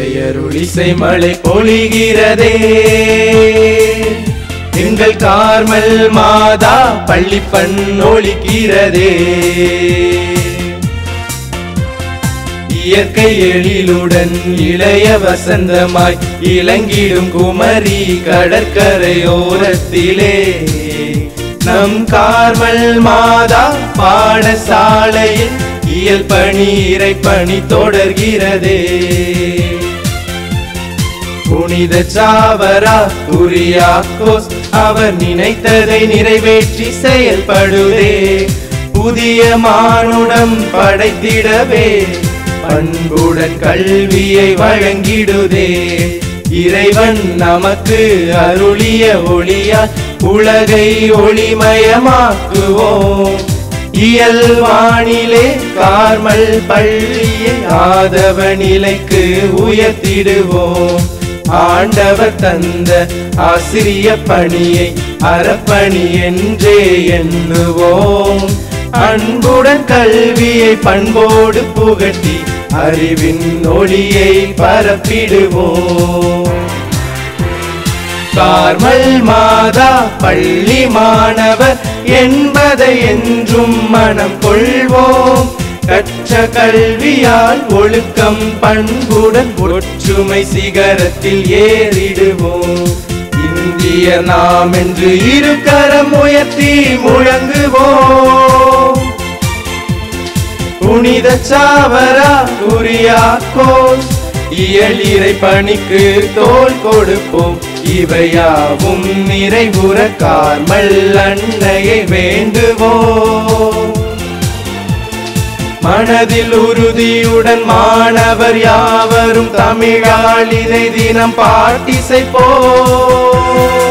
இறையருளிசை மழை பொழிகிறதே எங்கள் கார்மல் மாதா பள்ளி ஒழிக்கிறதே இயற்கை எழிலுடன் இளைய வசந்தமாய் இளங்கிடும் குமரி கடற்கரையோரத்திலே நம் கார்மல் மாதா பாடசாலையில் இயல் பணி இறை பணி தொடர்கிறதே புனித சாவரா குரியாக்கோஸ் அவர் நினைத்ததை நிறைவேற்றி செயல்படுதே புதிய மானுடம் படைத்திடவே பண்புடன் கல்வியை வழங்கிடுதே இறைவன் நமக்கு அருளிய ஒளியா உலகை ஒளிமயமாக்குவோம் இயல் வானிலே கார்மல் பள்ளியை ஆதவ நிலைக்கு உயர்த்திடுவோம் ஆண்டவர் தந்த ஆசிரிய பணியை அறப்பணி என்றே எண்ணுவோம் அன்புடன் கல்வியை பண்போடு புகட்டி அறிவின் ஒளியை பரப்பிடுவோம் கார்மல் மாதா பள்ளி மாணவர் என்பதை என்றும் மனம் கொள்வோம் கற்ற கல்வியால் ஒழுக்கம் பண்புடன் ஒற்றுமை சிகரத்தில் ஏறிடுவோம் இந்திய நாம் என்று இருக்கரம் உயர்த்தி முழங்குவோம் புனித சாவரா குறியாக்கோஸ் இயலிறை பணிக்கு தோல் கொடுப்போம் இவையாவும் நிறைவுற கார்மல் அன்னையை வேண்டுவோம் மனதில் உறுதியுடன் மாணவர் யாவரும் தமிழால் இதை தினம் பாட்டிசைப்போம்